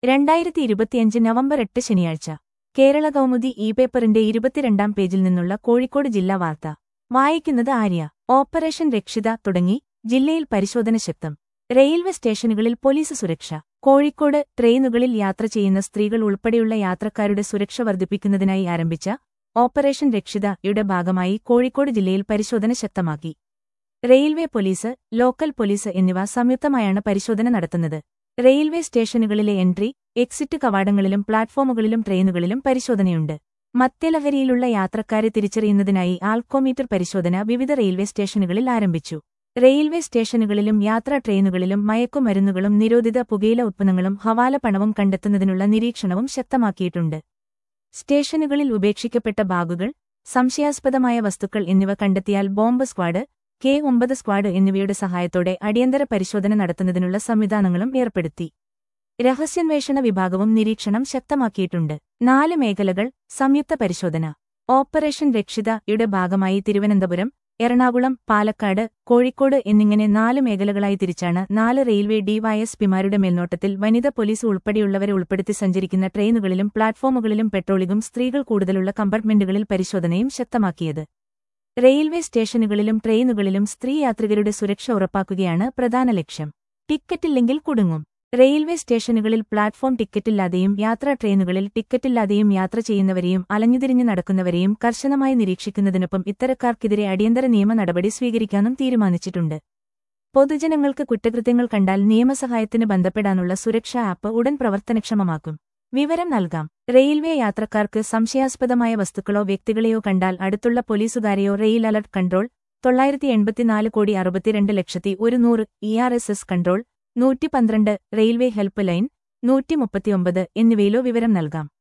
രണ്ടായിരത്തി ഇരുപത്തിയഞ്ച് നവംബർ എട്ട് ശനിയാഴ്ച കേരള കൗമുദി ഇ പേപ്പറിന്റെ ഇരുപത്തിരണ്ടാം പേജിൽ നിന്നുള്ള കോഴിക്കോട് ജില്ലാ വാർത്ത വായിക്കുന്നത് ആര്യ ഓപ്പറേഷൻ രക്ഷിത തുടങ്ങി ജില്ലയിൽ പരിശോധന ശക്തം റെയിൽവേ സ്റ്റേഷനുകളിൽ പോലീസ് സുരക്ഷ കോഴിക്കോട് ട്രെയിനുകളിൽ യാത്ര ചെയ്യുന്ന സ്ത്രീകൾ ഉൾപ്പെടെയുള്ള യാത്രക്കാരുടെ സുരക്ഷ വർദ്ധിപ്പിക്കുന്നതിനായി ആരംഭിച്ച ഓപ്പറേഷൻ രക്ഷിത യുടെ ഭാഗമായി കോഴിക്കോട് ജില്ലയിൽ പരിശോധന ശക്തമാക്കി റെയിൽവേ പോലീസ് ലോക്കൽ പോലീസ് എന്നിവ സംയുക്തമായാണ് പരിശോധന നടത്തുന്നത് റെയിൽവേ സ്റ്റേഷനുകളിലെ എൻട്രി എക്സിറ്റ് കവാടങ്ങളിലും പ്ലാറ്റ്ഫോമുകളിലും ട്രെയിനുകളിലും പരിശോധനയുണ്ട് മദ്യലഹരിയിലുള്ള യാത്രക്കാരെ തിരിച്ചറിയുന്നതിനായി ആൽക്കോമീറ്റർ പരിശോധന വിവിധ റെയിൽവേ സ്റ്റേഷനുകളിൽ ആരംഭിച്ചു റെയിൽവേ സ്റ്റേഷനുകളിലും യാത്രാ ട്രെയിനുകളിലും മയക്കുമരുന്നുകളും നിരോധിത പുകയില ഉത്പന്നങ്ങളും ഹവാല പണവും കണ്ടെത്തുന്നതിനുള്ള നിരീക്ഷണവും ശക്തമാക്കിയിട്ടുണ്ട് സ്റ്റേഷനുകളിൽ ഉപേക്ഷിക്കപ്പെട്ട ബാഗുകൾ സംശയാസ്പദമായ വസ്തുക്കൾ എന്നിവ കണ്ടെത്തിയാൽ ബോംബ് സ്ക്വാഡ് കെ ഒമ്പത് സ്ക്വാഡ് എന്നിവയുടെ സഹായത്തോടെ അടിയന്തര പരിശോധന നടത്തുന്നതിനുള്ള സംവിധാനങ്ങളും ഏർപ്പെടുത്തി രഹസ്യാന്വേഷണ വിഭാഗവും നിരീക്ഷണം ശക്തമാക്കിയിട്ടുണ്ട് നാല് മേഖലകൾ സംയുക്ത പരിശോധന ഓപ്പറേഷൻ രക്ഷിത യുടെ ഭാഗമായി തിരുവനന്തപുരം എറണാകുളം പാലക്കാട് കോഴിക്കോട് എന്നിങ്ങനെ നാല് മേഖലകളായി തിരിച്ചാണ് നാല് റെയിൽവേ ഡിവൈഎസ്പിമാരുടെ മേൽനോട്ടത്തിൽ വനിത പോലീസ് ഉൾപ്പെടെയുള്ളവരെ ഉൾപ്പെടുത്തി സഞ്ചരിക്കുന്ന ട്രെയിനുകളിലും പ്ലാറ്റ്ഫോമുകളിലും പെട്രോളിംഗും സ്ത്രീകൾ കൂടുതലുള്ള കമ്പാർട്ട്മെന്റുകളിൽ പരിശോധനയും ശക്തമാക്കിയത് റെയിൽവേ സ്റ്റേഷനുകളിലും ട്രെയിനുകളിലും സ്ത്രീ യാത്രികരുടെ സുരക്ഷ ഉറപ്പാക്കുകയാണ് പ്രധാന ലക്ഷ്യം ടിക്കറ്റില്ലെങ്കിൽ കുടുങ്ങും റെയിൽവേ സ്റ്റേഷനുകളിൽ പ്ലാറ്റ്ഫോം ടിക്കറ്റില്ലാതെയും യാത്രാ ട്രെയിനുകളിൽ ടിക്കറ്റില്ലാതെയും യാത്ര ചെയ്യുന്നവരെയും അലഞ്ഞുതിരിഞ്ഞു നടക്കുന്നവരെയും കർശനമായി നിരീക്ഷിക്കുന്നതിനൊപ്പം ഇത്തരക്കാർക്കെതിരെ അടിയന്തര നിയമ നടപടി സ്വീകരിക്കാനും തീരുമാനിച്ചിട്ടുണ്ട് പൊതുജനങ്ങൾക്ക് കുറ്റകൃത്യങ്ങൾ കണ്ടാൽ നിയമസഹായത്തിന് ബന്ധപ്പെടാനുള്ള സുരക്ഷാ ആപ്പ് ഉടൻ പ്രവർത്തനക്ഷമമാക്കും വിവരം നൽകാം റെയിൽവേ യാത്രക്കാർക്ക് സംശയാസ്പദമായ വസ്തുക്കളോ വ്യക്തികളെയോ കണ്ടാൽ അടുത്തുള്ള പോലീസുകാരെയോ റെയിൽ അലർട്ട് കൺട്രോൾ തൊള്ളായിരത്തി എൺപത്തിനാല് കോടി അറുപത്തിരണ്ട് ലക്ഷത്തി ഒരു നൂറ് E R S S control നൂറ്റി പന്ത്രണ്ട് റെയിൽവേ ഹെൽപ്പ് ലൈൻ നൂറ്റി മുപ്പത്തിയൊമ്പത് എന്നിവയിലോ വിവരം നൽകാം